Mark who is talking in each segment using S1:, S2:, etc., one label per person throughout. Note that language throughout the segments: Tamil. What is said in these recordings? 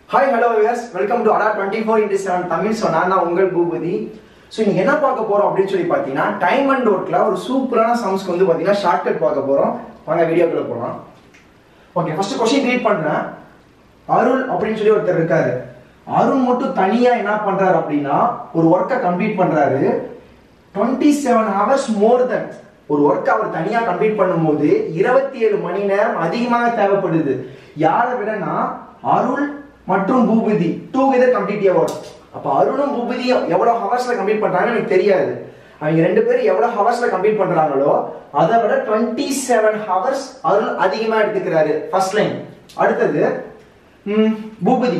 S1: hi hello viewers welcome to Adda twenty four into seven Tamil so நான் தான் உங்கள் பூபதி ஸோ நீங்கள் என்ன பார்க்க போகிறோம் அப்படின்னு சொல்லி பார்த்தீங்கன்னா டைம் அண்ட் ஒர்க்கில் ஒரு சூப்பரான சம்ஸ்க்கு வந்து பார்த்தீங்கன்னா ஷார்ட்கட் பார்க்க போகிறோம் வாங்க வீடியோக்குள்ள போகலாம் ஓகே ஃபர்ஸ்ட் கொஸ்டின் ரீட் பண்ணுறேன் அருள் அப்படின்னு சொல்லி ஒருத்தர் இருக்காரு அருள் மட்டும் தனியாக என்ன பண்ணுறாரு அப்படின்னா ஒரு ஒர்க்கை கம்ப்ளீட் பண்ணுறாரு twenty seven hours more then ஒரு ஒர்க் அவர் தனியா கம்ப்ளீட் பண்ணும்போது இருபத்தி ஏழு மணி நேரம் அதிகமாக தேவைப்படுது யாரை விடனா அருள் மற்றும் Boopathi together complete work அப்ப அருளும் பூபதியும் எவ்வளவு ஹவர்ஸ்ல கம்ப்ளீட் பண்றாங்கன்னு எனக்கு தெரியாது அவங்க ரெண்டு பேரும் எவ்வளவு ஹவர்ஸ்ல கம்ப்ளீட் பண்றாங்களோ அதை விட டுவெண்ட்டி செவன் ஹவர்ஸ் அருள் அதிகமா எடுத்துக்கிறாரு ஃபர்ஸ்ட் லைன் அடுத்தது ம், Boopathi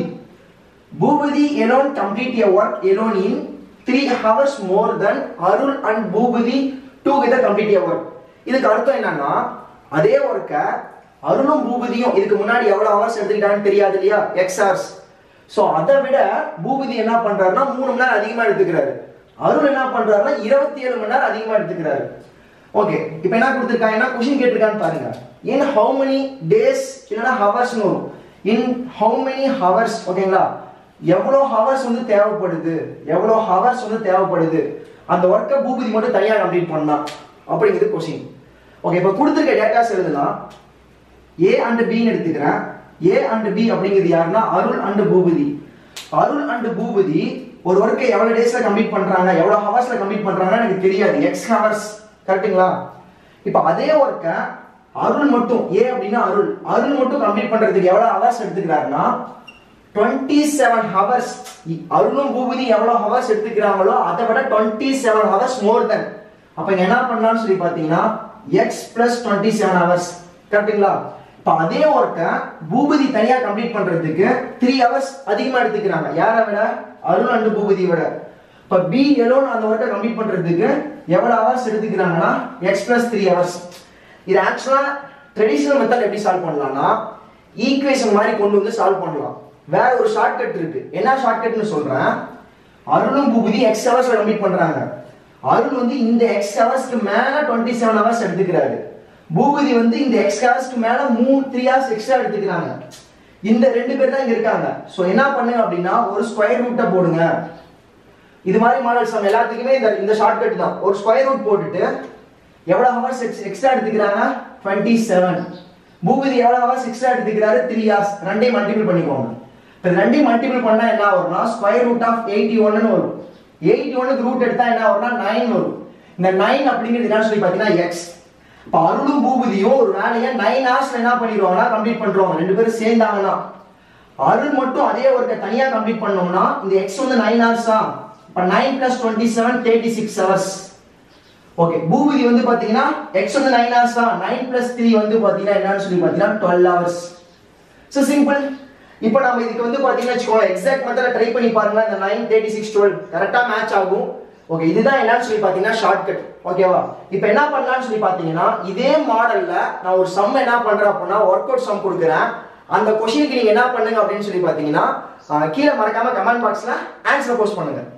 S1: Boopathi alone complete a work alone in three hours more than Arul and Boopathi together complete a work இதுக்கு அர்த்தம் என்னன்னா அதே ஒர்க்கை அருளும் பூபதியும் இதுக்கு முன்னாடி எவ்வளவு ஹவர்ஸ் எடுத்துக்கிட்டான்னு தெரியாது இல்லையா எக்ஸ் ஹவர்ஸ் ஸோ அதை விட பூபதி என்ன பண்றாருன்னா மூணு மணி நேரம் அதிகமா எடுத்துக்கிறாரு அருள் என்ன பண்றாருன்னா இருபத்தி ஏழு மணி நேரம் அதிகமா எடுத்துக்கிறாரு ஓகே இப்போ என்ன கொடுத்துருக்காங்கன்னா கொஷின் கேட்டிருக்கான்னு பாருங்க இன் ஹவு many டேஸ் இல்லைன்னா ஹவர்ஸ்னு வரும் இன் ஹவு many ஹவர்ஸ் ஓகேங்களா எவ்வளோ ஹவர்ஸ் வந்து தேவைப்படுது எவ்வளோ ஹவர்ஸ் வந்து தேவைப்படுது அந்த ஒர்க்கை பூபதி மட்டும் தனியாக கம்ப்ளீட் பண்ணலாம் அப்படிங்கிறது கொஷின் ஓகே இப்போ கொடுத்துருக்க டேட்டாஸ் எழுதலாம் ஏ அண்ட் பின்னு எடுத்துக்கிறேன் ஏ அண்ட் பி அப்படிங்கிறது யாருன்னா அருள் அண்ட் பூபதி அருள் அண்ட் பூபதி ஒரு ஒர்க்கை எவ்வளவு டேஸ்ல கம்ப்ளீட் பண்றாங்க எவ்வளவு ஹவர்ஸ்ல கம்ப்ளீட் பண்றாங்கன்னு எனக்கு தெரியாது எக்ஸ் ஹவர்ஸ் கரெக்ட்டுங்களா இப்போ அதே ஒர்க்கை அருள் மட்டும் ஏ அப்படின்னா அருள் அருள் மட்டும் கம்ப்ளீட் பண்றதுக்கு எவ்வளவு ஹவர்ஸ் எடுத்துக்கிறாருன்னா டுவெண்ட்டி செவன் ஹவர்ஸ் அருளும் பூபதி எவ்வளவு ஹவர்ஸ் எடுத்துக்கிறாங்களோ அதை விட twenty seven hours more then அப்ப இங்க என்ன பண்ணலாம்னு சொல்லி பாத்தீங்கன்னா X plus twenty seven hours கரெக்ட்டுங்களா இப்ப அதே ஒர்க்கை பூபதி தனியா கம்ப்ளீட் பண்றதுக்கு த்ரீ ஹவர்ஸ் அதிகமா எடுத்துக்கிறாங்க யாரை விட அருள் அண்ட் பூபதி விட இப்ப பி எலோன் அந்த ஒர்க்கை கம்ப்ளீட் பண்றதுக்கு எவ்வளவு ஹவர்ஸ் எடுத்துக்கிறாங்கன்னா எக்ஸ் பிளஸ் த்ரீ ஹவர்ஸ் இது ஆக்சுவலா ட்ரெடிஷனல் மெத்தட் எப்படி சால்வ் பண்ணலாம்னா ஈக்குவேஷன் மாதிரி கொண்டு வந்து சால்வ் பண்ணலாம் வேற ஒரு ஷார்ட்கட் இருக்கு என்ன ஷார்ட்கட்னு சொல்றேன் அருளும் பூபதி எக்ஸ் ஹவர்ஸ்ல கம்ப்ளீட் பண்றாங்க அருள் வந்து இந்த எக்ஸ் ஹவர்ஸ்க்கு மேல டுவெண்ட்டி செவன் ஹவர்ஸ் எடுத்துக்கிறாரு பூபதி வந்து இந்த எக்ஸ் ஹவர்ஸ்க்கு மேல மூணு த்ரீ ஹவர்ஸ் எக்ஸ்ட்ரா எடுத்துக்கிறாங்க இந்த ரெண்டு பேர் தான் இங்க இருக்காங்க சோ என்ன பண்ணுங்க அப்படின்னா ஒரு ஸ்கொயர் ரூட்டை போடுங்க இது மாதிரி மாடல் சம் எல்லாத்துக்குமே இந்த இந்த ஷார்ட்கட் தான் ஒரு ஸ்கொயர் ரூட் போட்டுட்டு எவ்வளவு ஹவர்ஸ் எக்ஸ்ட்ரா எடுத்துக்கிறாங்க டுவெண்ட்டி செவன் பூபதி எவ்வளவு ஹவர்ஸ் எக்ஸ்ட்ரா எடுத்துக்கிறாரு த்ரீ ஹவர்ஸ் ரெண்டையும் மல்டிபிள் பண்ணிக்கோங்க இப்போ ரெண்டையும் மல்டிபிள் பண்ணா என்ன வரும்னா ஸ்கொயர் ரூட் ஆஃப் எயிட்டி ஒன்னு வரும் எயிட்டி ஒன்னுக்கு ரூட் எடுத்தா என்ன வரும்னா நைன் வரும் இந்த நைன் அப்படிங்கிறது என்னன்னு சொல்லி பார்த்தீங்கன்னா எக்ஸ் இப்போ அருளும் பூபதியும் ஒரு வேலையை நைன் ஹவர்ஸ்ல என்ன பண்ணிடுவாங்கன்னா கம்ப்ளீட் பண்றவங்க ரெண்டு பேரும் சேர்ந்தாங்கன்னா அருள் மட்டும் அதே ஒர்க்கை தனியா கம்ப்ளீட் பண்ணோம்னா இந்த எக்ஸ் வந்து நைன் ஹவர்ஸா இப்போ nine plus twenty seven thirty six hours okay Boopathi வந்து பாத்தீங்கன்னா எக்ஸ் வந்து நைன் ஹவர்ஸ் தான் நைன் பிளஸ் த்ரீ வந்து பாத்தீங்கன்னா என்னன்னு சொல்லி பாத்தீங்கன்னா டுவெல் ஹவர்ஸ் ஸோ சிம்பிள் இப்போ நம்ம இதுக்கு வந்து பாத்தீங்கன்னா வச்சுக்கோங்க எக்ஸாக்ட் மெத்தட ட்ரை பண்ணி பாருங்க இந்த நைன் தேர்ட்டி சிக்ஸ் டுவெல் கரெக்டா மேட்ச் ஆகும் ஓகே இதுதான் என்னன்னு சொல்லி பாத்தீங்கன்னா ஷார்ட்கட் ஓகேவா இப்போ என்ன பண்ணலாம்னு சொல்லி பாத்தீங்கன்னா இதே மாடல்ல நான் ஒரு சம் என்ன பண்றேன் அப்படின்னா ஒர்க் அவுட் சம் கொடுக்குறேன் அந்த கொஷினுக்கு நீங்க என்ன பண்ணுங்க அப்படின்னு சொல்லி பாத்தீங்கன்னா ஆஹ், கீழே மறக்காம கமெண்ட் பாக்ஸ்ல ஆன்சர் போஸ்ட் பண்ணுங்க